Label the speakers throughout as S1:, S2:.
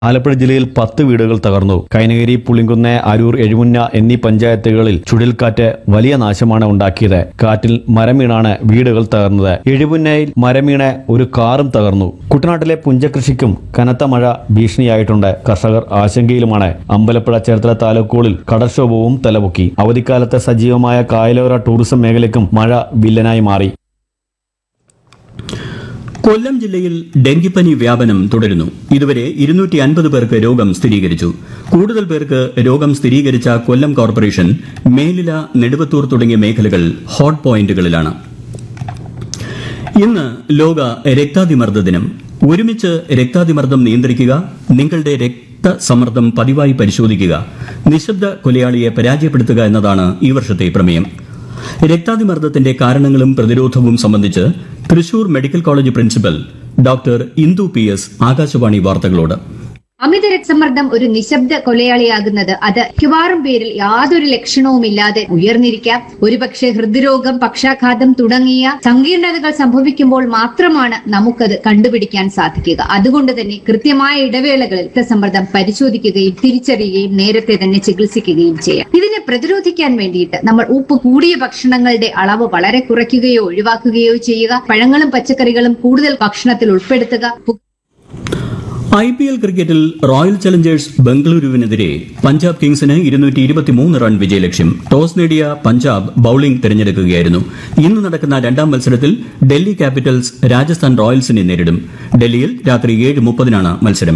S1: ആലപ്പുഴ ജില്ലയിൽ പത്ത് വീടുകൾ തകർന്നു കൈനഗിരി പുളിങ്കുന്ന് അരൂർ എഴുമുന്ന എന്നീ പഞ്ചായത്തുകളിൽ ചുഴലിക്കാറ്റ് വലിയ നാശമാണ് ഉണ്ടാക്കിയത് കാറ്റിൽ മരം വീണാണ് വീടുകൾ തകർന്നത് എഴുമുന്നയിൽ മരം വീണ് ഒരു കാറും തകർന്നു കുട്ടനാട്ടിലെ പുഞ്ചകൃഷിക്കും കനത്ത മഴ ഭീഷണിയായിട്ടുണ്ട് കർഷകർ ആശങ്കയിലുമാണ് അമ്പലപ്പുഴ ചേർത്തല താലൂക്കുകളിൽ കടൽക്ഷോഭവും തലപൊക്കി അവധിക്കാലത്തെ സജീവമായ കായലോര ടൂറിസം മേഖലയ്ക്കും മഴ വില്ലനായി മാറി
S2: കൊല്ലം ജില്ലയിൽ ഡെങ്കിപ്പനി വ്യാപനം തുടരുന്നു ഇതുവരെ ഇരുന്നൂറ്റി അൻപത് പേർക്ക് രോഗം സ്ഥിരീകരിച്ചു കൂടുതൽ പേർക്ക് രോഗം സ്ഥിരീകരിച്ച കൊല്ലം കോർപ്പറേഷൻ മേലില നെടുവത്തൂർ തുടങ്ങിയ മേഖലകൾ ഹോട്ട് പോയിന്റുകളിലാണ് ഇന്ന് ലോക രക്താതിമർദ്ദ ദിനം ഒരുമിച്ച് രക്താതിമർദ്ദം നിയന്ത്രിക്കുക നിങ്ങളുടെ രക്തസമ്മർദ്ദം പതിവായി പരിശോധിക്കുക നിശബ്ദ കൊലയാളിയെ പരാജയപ്പെടുത്തുക എന്നതാണ് ഈ വർഷത്തെ പ്രമേയം രക്താതിമർദ്ദത്തിന്റെ കാരണങ്ങളും പ്രതിരോധവും സംബന്ധിച്ച് Thrissur medical college principal doctor Indu P S Akashvani വാർത്തകളോട്
S3: അമിത രക്തസമ്മർദ്ദം ഒരു നിശബ്ദ കൊലയാളിയാകുന്നത് അത് മിക്കവാറും പേരിൽ യാതൊരു ലക്ഷണവുമില്ലാതെ ഉയർന്നിരിക്കാം ഒരുപക്ഷെ ഹൃദ്രോഗം പക്ഷാഘാതം തുടങ്ങിയ സങ്കീർണതകൾ സംഭവിക്കുമ്പോൾ മാത്രമാണ് നമുക്കത് കണ്ടുപിടിക്കാൻ സാധിക്കുക അതുകൊണ്ട് തന്നെ കൃത്യമായ ഇടവേളകളിൽ രക്തസമ്മർദ്ദം പരിശോധിക്കുകയും തിരിച്ചറിയുകയും നേരത്തെ തന്നെ ചികിത്സിക്കുകയും ചെയ്യാം ഇതിനെ പ്രതിരോധിക്കാൻ വേണ്ടിയിട്ട് നമ്മൾ ഉപ്പ് കൂടിയ ഭക്ഷണങ്ങളുടെ അളവ് വളരെ കുറയ്ക്കുകയോ ഒഴിവാക്കുകയോ ചെയ്യുക പഴങ്ങളും പച്ചക്കറികളും കൂടുതൽ ഭക്ഷണത്തിൽ ഉൾപ്പെടുത്തുക
S2: ഐ പി എൽ ക്രിക്കറ്റിൽ റോയൽ ചലഞ്ചേഴ്സ് ബംഗളൂരുവിനെതിരെ പഞ്ചാബ് കിങ്സിന് ഇരുന്നൂറ്റി ഇരുപത്തിമൂന്ന് റൺ വിജയലക്ഷ്യം ടോസ് നേടിയ പഞ്ചാബ് ബൌളിംഗ് തിരഞ്ഞെടുക്കുകയായിരുന്നു ഇന്ന് നടക്കുന്ന രണ്ടാം മത്സരത്തിൽ ഡൽഹി ക്യാപിറ്റൽസ് രാജസ്ഥാൻ റോയൽസിനെ നേരിടും ഡൽഹിയിൽ രാത്രി ഏഴ് മുപ്പതിനാണ് മത്സരം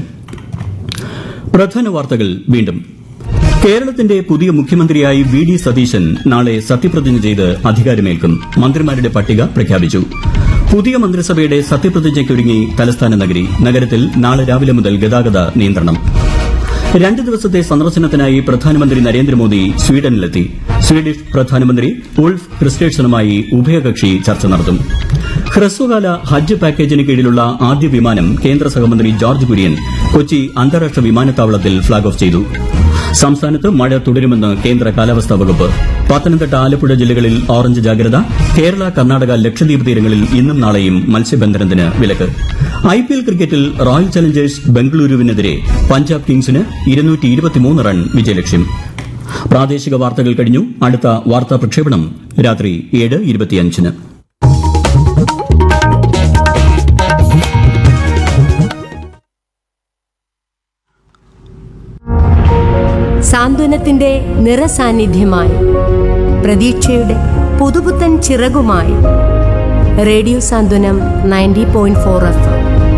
S2: പ്രധാന വാർത്തകൾ വീണ്ടും കേരളത്തിന്റെ പുതിയ മുഖ്യമന്ത്രിയായി വി ഡി സതീശൻ നാളെ സത്യപ്രതിജ്ഞ ചെയ്ത് അധികാരമേൽക്കും മന്ത്രിമാരുടെ പട്ടിക പ്രഖ്യാപിച്ചു പുതിയ മന്ത്രിസഭയുടെ സത്യപ്രതിജ്ഞയ്ക്കൊരുങ്ങി തലസ്ഥാന നഗരി നഗരത്തിൽ നാളെ രാവിലെ മുതൽ ഗതാഗത നിയന്ത്രണം രണ്ട് ദിവസത്തെ സന്ദർശനത്തിനായി പ്രധാനമന്ത്രി നരേന്ദ്രമോദി സ്വീഡനിലെത്തി സ്വീഡിഷ് പ്രധാനമന്ത്രി ഉൾഫ് ക്രിസ്റ്റേഴ്സണുമായി ഉഭയകക്ഷി ചർച്ച നടത്തും ഹ്രസ്വകാല ഹജ്ജ് പാക്കേജിന് കീഴിലുള്ള ആദ്യ വിമാനം കേന്ദ്ര സഹമന്ത്രി ജോർജ് കുര്യൻ കൊച്ചി അന്താരാഷ്ട്ര വിമാനത്താവളത്തിൽ ഫ്ളാഗ് ഓഫ് ചെയ്തു സംസ്ഥാനത്ത് മഴ തുടരുമെന്ന് കേന്ദ്ര കാലാവസ്ഥാ വകുപ്പ് പത്തനംതിട്ട ആലപ്പുഴ ജില്ലകളിൽ ഓറഞ്ച് ജാഗ്രത കേരള കർണാടക ലക്ഷദ്വീപ് തീരങ്ങളിൽ ഇന്നും നാളെയും മത്സ്യബന്ധനത്തിന് വിലക്ക് ഐ പി എൽ ക്രിക്കറ്റിൽ റോയൽ ചലഞ്ചേഴ്സ് ബംഗളൂരുവിനെതിരെ പഞ്ചാബ് കിങ്സിന് ഇരുന്നൂറ്റി ഇരുപത്തിമൂന്ന് റൺ വിജയലക്ഷ്യം പ്രാദേശിക വാർത്തകൾ കഴിഞ്ഞു അടുത്ത വാർത്താ പ്രക്ഷേപണം രാത്രി ഏഴ് ഇരുപത്തിയഞ്ചിന്
S4: സാന്ത്വനത്തിന്റെ നിറസാന്നിധ്യമായി പ്രതീക്ഷയുടെ പുതുപുത്തൻ ചിറകുമായി radio Santhwanam ninety point four F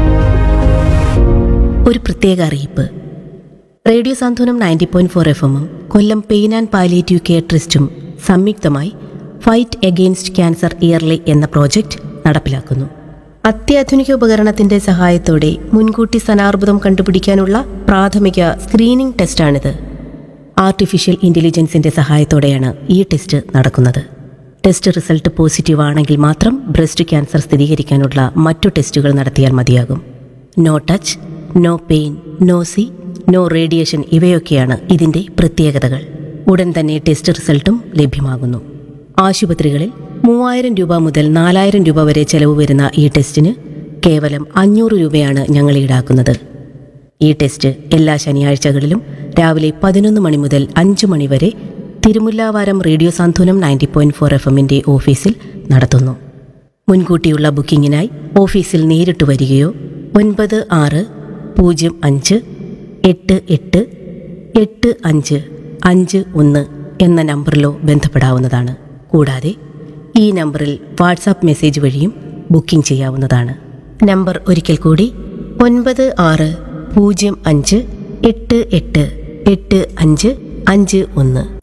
S5: ഒരു പ്രത്യേക അറിയിപ്പ് radio Santhwanam ninety point four F എമ്മും Kollam pain and palliative care ട്രസ്റ്റും സംയുക്തമായി ഫൈറ്റ് എഗെയിൻസ്റ്റ് ക്യാൻസർ ഇയർലി എന്ന പ്രോജക്റ്റ് നടപ്പിലാക്കുന്നു അത്യാധുനിക ഉപകരണത്തിന്റെ സഹായത്തോടെ മുൻകൂട്ടി സ്ഥാനാർബുദം കണ്ടുപിടിക്കാനുള്ള പ്രാഥമിക സ്ക്രീനിംഗ് ടെസ്റ്റാണിത് ആർട്ടിഫിഷ്യൽ ഇന്റലിജൻസിന്റെ സഹായത്തോടെയാണ് ഈ ടെസ്റ്റ് നടക്കുന്നത് ടെസ്റ്റ് റിസൾട്ട് പോസിറ്റീവ് ആണെങ്കിൽ മാത്രം ബ്രസ്റ്റ് ക്യാൻസർ സ്ഥിരീകരിക്കാനുള്ള മറ്റു ടെസ്റ്റുകൾ നടത്തിയാൽ മതിയാകും no touch no pain no see no radiation ഇവയൊക്കെയാണ് ഇതിന്റെ പ്രത്യേകതകൾ ഉടൻ തന്നെ ടെസ്റ്റ് റിസൾട്ടും ലഭ്യമാകുന്നു ആശുപത്രികളിൽ മൂവായിരം രൂപ മുതൽ നാലായിരം രൂപ വരെ ചെലവ് വരുന്ന ഈ ടെസ്റ്റിന് കേവലം അഞ്ഞൂറ് രൂപയാണ് ഞങ്ങൾ ഈടാക്കുന്നത് ഈ ടെസ്റ്റ് എല്ലാ ശനിയാഴ്ചകളിലും രാവിലെ പതിനൊന്ന് മണി മുതൽ അഞ്ച് മണി വരെ Thirumullavaram radio Santhwanam ninety point four F എമ്മിൻ്റെ ഓഫീസിൽ നടത്തുന്നു മുൻകൂട്ടിയുള്ള ബുക്കിങ്ങിനായി ഓഫീസിൽ നേരിട്ട് വരികയോ ഒൻപത് ആറ് പൂജ്യം അഞ്ച് എട്ട് എട്ട് എട്ട് അഞ്ച് അഞ്ച് ഒന്ന് എന്ന നമ്പറിലോ ബന്ധപ്പെടാവുന്നതാണ് കൂടാതെ ഈ നമ്പറിൽ വാട്സാപ്പ് മെസ്സേജ് വഴിയും ബുക്കിംഗ് ചെയ്യാവുന്നതാണ് നമ്പർ ഒരിക്കൽ കൂടി ഒൻപത് ആറ് പൂജ്യം അഞ്ച് എട്ട് എട്ട് എട്ട് അഞ്ച് അഞ്ച് ഒന്ന്